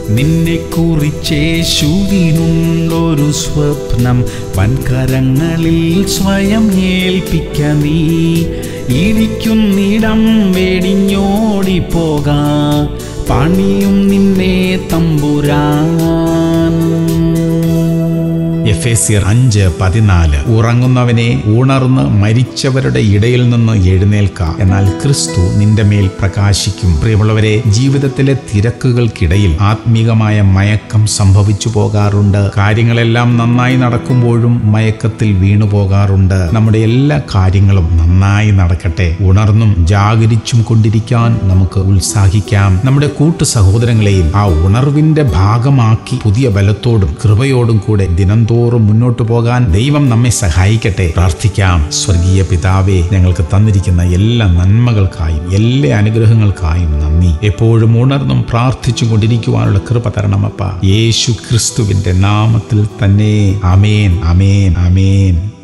നിന്നെ കുറിച്ചേശുവിനുണ്ടൊരു സ്വപ്നം വൻകരങ്ങളിൽ സ്വയം ഏൽപ്പിക്ക നീ ഇടിക്കുന്നിടം വെടിഞ്ഞോടിപ്പോക പണിയും നിന്നെ തമ്പുരാൻ എഫേസിയർ അഞ്ച് പതിനാല് ഉറങ്ങുന്നവനെ ഉണർന്ന് മരിച്ചവരുടെ ഇടയിൽ നിന്ന് എഴുന്നേൽക്ക എന്നാൽ ക്രിസ്തു നിന്റെ മേൽ പ്രകാശിക്കും പ്രിയമുള്ളവരെ ജീവിതത്തിലെ തിരക്കുകൾക്കിടയിൽ ആത്മീകമായ മയക്കം സംഭവിച്ചു പോകാറുണ്ട് കാര്യങ്ങളെല്ലാം നന്നായി നടക്കുമ്പോഴും മയക്കത്തിൽ വീണു പോകാറുണ്ട് നമ്മുടെ എല്ലാ കാര്യങ്ങളും നന്നായി നടക്കട്ടെ ഉണർന്നും ജാഗരിച്ചും കൊണ്ടിരിക്കാൻ നമുക്ക് ഉത്സാഹിക്കാം നമ്മുടെ കൂട്ടു സഹോദരങ്ങളെയും ആ ഉണർവിന്റെ ഭാഗമാക്കി പുതിയ ബലത്തോടും കൃപയോടും കൂടെ ദിനംതോറും മുന്നോട്ട് പോകാൻ ദൈവം നമ്മെ സഹായിക്കട്ടെ പ്രാർത്ഥിക്കാം സ്വർഗീയ പിതാവേ ഞങ്ങൾക്ക് തന്നിരിക്കുന്ന എല്ലാ നന്മകൾക്കായും എല്ലാ അനുഗ്രഹങ്ങൾക്കായും നന്ദി എപ്പോഴും ഉണർന്നും പ്രാർത്ഥിച്ചും കൊണ്ടിരിക്കുവാനുള്ള കൃപ തരണമപ്പ യേശു ക്രിസ്തുവിന്റെ നാമത്തിൽ തന്നെ അമേൻ അമേൻ അമേൻ